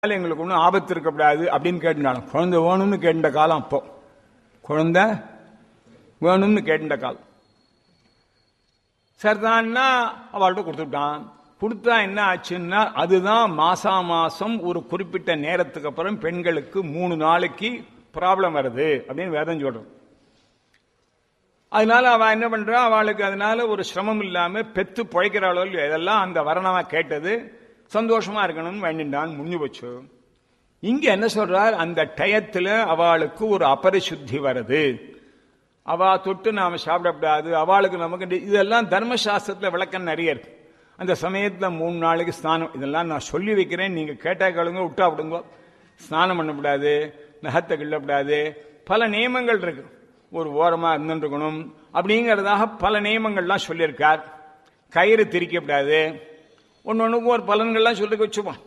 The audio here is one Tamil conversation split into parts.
அதனால எங்களுக்கு ஒன்றும் ஆபத்து இருக்கக்கூடாது அப்படின்னு கேட்டுனாலும் குழந்தை வேணும்னு கேட்ட காலம் அப்போ குழந்தை வேணும்னு கேட்ட காலம் சரிதான்னா அவள்கிட்ட கொடுத்துட்டான் கொடுத்தா என்ன ஆச்சுன்னா அதுதான் மாசா மாசம் ஒரு குறிப்பிட்ட நேரத்துக்கு அப்புறம் பெண்களுக்கு மூணு நாளைக்கு ப்ராப்ளம் வருது அப்படின்னு வேதம் சொல்றோம் அதனால அவ என்ன பண்றா அவளுக்கு அதனால ஒரு சிரமம் இல்லாம பெத்து பிழைக்கிறாளோ இல்லையோ இதெல்லாம் அந்த வரணமா கேட்டது சந்தோஷமா இருக்கணும்னு வேண்டின்றான் முடிஞ்சு போச்சு இங்க என்ன சொல்றார் அந்த டயத்துல அவளுக்கு ஒரு அபரிசுத்தி வருது அவ தொட்டு நாம சாப்பிடக்கூடாது அவளுக்கு நமக்கு இதெல்லாம் தர்மசாஸ்திரத்துல விளக்கம் நிறைய இருக்கு அந்த சமயத்துல மூணு நாளைக்கு ஸ்நானம் இதெல்லாம் நான் சொல்லி வைக்கிறேன் நீங்க கேட்டா கேளுங்க விட்டா விடுங்க ஸ்நானம் பண்ணக்கூடாது நகத்தை கிள்ளக்கூடாது பல நியமங்கள் இருக்கு ஒரு ஓரமா இருந்துருக்கணும் அப்படிங்கிறதாக பல நியமங்கள்லாம் சொல்லியிருக்கார் கயிறு திரிக்கப்படாது ஒன்று ஒன்றுக்கும் ஒரு பலன்கள்லாம் சொல்லி வச்சுப்போம்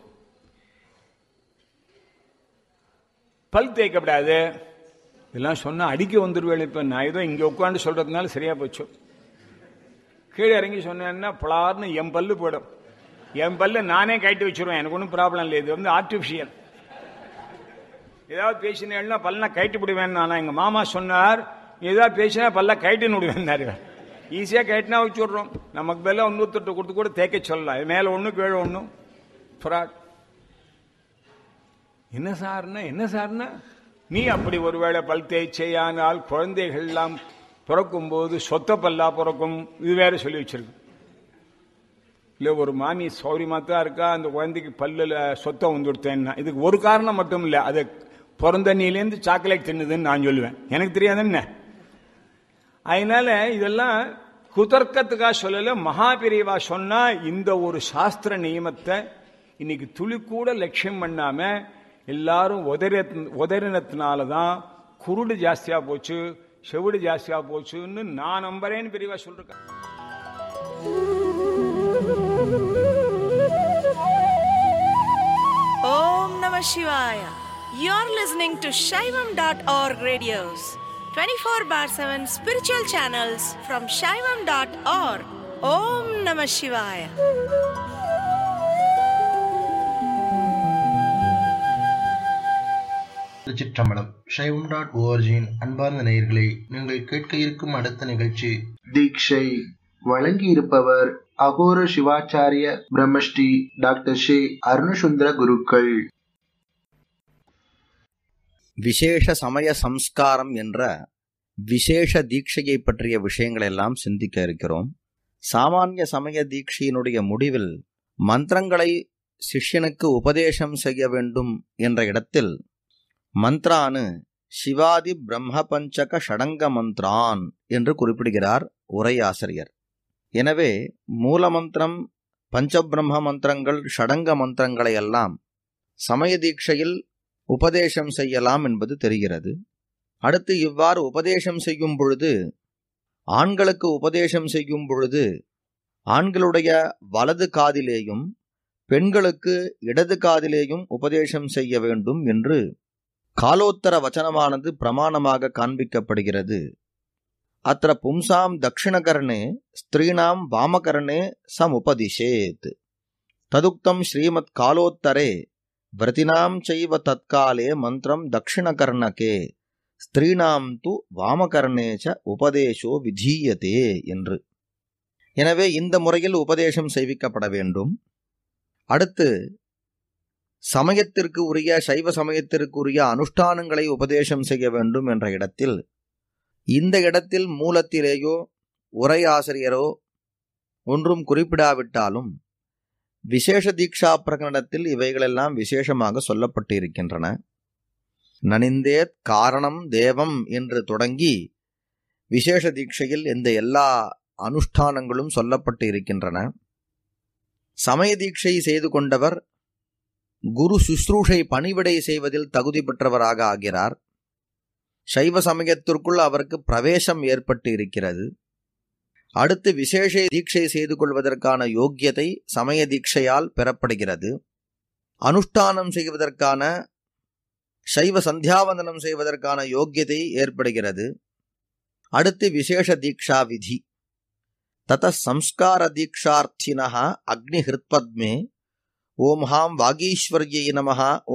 பல் தேய்க்கப்படாது இதெல்லாம் சொன்னா அடிக்க வந்துருவேன் இப்ப நான் ஏதோ இங்க உட்காந்து சொல்றதுனால சரியா போச்சு கீழே இறங்கி சொன்னேன்னா பலார்னு என் பல்லு போயிடும் என் பல்லு நானே கைட்டு வச்சிருவேன் எனக்கு ஒன்றும் ப்ராப்ளம் இல்லை இது வந்து ஆர்டிஃபிஷியல் ஏதாவது பேசினேன்னா பல்ல கைட்டு விடுவேன் நான் எங்க மாமா சொன்னார் ஏதாவது பேசினா பல்ல கைட்டுன்னு விடுவேன் ஈஸியா கைட்டுனா வச்சு விடுறோம் நமக்கு பதிலாக ஒன்னூத்தொட்டு கொடுத்து கூட தேய்க்க சொல்லலாம் இது மேல ஒண்ணு கீழே ஒண்ணு ஃப்ராட் என்ன சார்னா என்ன சார்னா நீ அப்படி ஒருவேளை பல் தேய்ச்சையானால் குழந்தைகள் எல்லாம் பிறக்கும் போது சொத்த பல்லா பிறக்கும் இது வேற சொல்லி வச்சிருக்கு இல்ல ஒரு மாமி சௌரியமா தான் இருக்கா அந்த குழந்தைக்கு பல்லுல சொத்தை வந்துடுத்தேன்னா இதுக்கு ஒரு காரணம் மட்டும் இல்ல அது பிறந்த நீலேருந்து சாக்லேட் தின்னுதுன்னு நான் சொல்லுவேன் எனக்கு தெரியாது என்ன அதனால இதெல்லாம் குதர்க்கத்துக்காக சொல்லல மகாபிரிவா சொன்னா இந்த ஒரு சாஸ்திர நியமத்தை இன்னைக்கு துளி கூட லட்சியம் பண்ணாம எல்லாரும் உதற உதறினத்தினால தான் குருடு ஜாஸ்தியா போச்சு செவிடு ஜாஸ்தியா போச்சுன்னு நான் நம்புறேன்னு பெரியவா சொல்றேன் Om Namah Shivaya. You're listening to Shaivam.org radios, 24 bar 7 spiritual channels from Shaivam.org. Om Namah Shivaya. திருச்சிற்றம்பலம் சைவம் டாட் ஓஆர்ஜியின் அன்பார்ந்த நேயர்களே நீங்கள் கேட்க இருக்கும் அடுத்த நிகழ்ச்சி தீட்சை வழங்கி இருப்பவர் அகோர சிவாச்சாரிய பிரம்மஸ்ரீ டாக்டர் ஷே அருணசுந்தர குருக்கள் விசேஷ சமய சம்ஸ்காரம் என்ற விசேஷ தீட்சையை பற்றிய விஷயங்கள் எல்லாம் சிந்திக்க இருக்கிறோம் சாமானிய சமய தீட்சையினுடைய முடிவில் மந்திரங்களை சிஷ்யனுக்கு உபதேசம் செய்ய வேண்டும் என்ற இடத்தில் மந்த்ரானு சிவாதி பிரம்ம பஞ்சக ஷடங்க மந்த்ரான் என்று குறிப்பிடுகிறார் உரையாசிரியர் எனவே மூலமந்திரம் பஞ்சபிரம்ம மந்திரங்கள் ஷடங்க மந்திரங்களை எல்லாம் சமய தீட்சையில் உபதேசம் செய்யலாம் என்பது தெரிகிறது அடுத்து இவ்வாறு உபதேசம் செய்யும் பொழுது ஆண்களுக்கு உபதேசம் செய்யும் பொழுது ஆண்களுடைய வலது காதிலேயும் பெண்களுக்கு இடது காதிலேயும் உபதேசம் செய்ய வேண்டும் என்று காலோத்தர வச்சனமானது பிரமாணமாக காண்பிக்கப்படுகிறது அத்த பும்சாம் தட்சிணகர்ணே ஸ்திரீணாம் வாமகர்ணே சமுபதிஷேத் ததுக்தம் ஸ்ரீமத் காலோத்தரே விரதினாம் செய்வ தற்காலே மந்திரம் தட்சிணகர்ணகே ஸ்திரீணாம் து வாமகர்ணேச்ச உபதேசோ விதீயதே என்று எனவே இந்த முறையில் உபதேசம் செய்விக்கப்பட வேண்டும் அடுத்து சமயத்திற்கு உரிய சைவ சமயத்திற்கு உரிய அனுஷ்டானங்களை உபதேசம் செய்ய வேண்டும் என்ற இடத்தில் இந்த இடத்தில் மூலத்திலேயோ உரையாசிரியரோ ஒன்றும் குறிப்பிடாவிட்டாலும் விசேஷ தீக்ஷா பிரகடனத்தில் இவைகளெல்லாம் விசேஷமாக சொல்லப்பட்டு இருக்கின்றன நனிந்தேத் காரணம் தேவம் என்று தொடங்கி விசேஷ தீட்சையில் இந்த எல்லா அனுஷ்டானங்களும் சொல்லப்பட்டு இருக்கின்றன சமய தீட்சை செய்து கொண்டவர் குரு சுஸ்ரூஷை பணிவிடை செய்வதில் தகுதி பெற்றவராக ஆகிறார் சைவ சமயத்திற்குள் அவருக்கு பிரவேசம் ஏற்பட்டு இருக்கிறது அடுத்து விசேஷ தீட்சை செய்து கொள்வதற்கான யோக்கியதை சமய தீட்சையால் பெறப்படுகிறது அனுஷ்டானம் செய்வதற்கான சைவ சந்தியாவந்தனம் செய்வதற்கான யோக்கியதை ஏற்படுகிறது அடுத்து விசேஷ தீக்ஷா விதி தத சம்ஸ்கார தீக்ஷார்த்தினா அக்னி ஹிருத்பத்மே ஓம் ஹாம் வாகீஸ்வர்யை நமஹ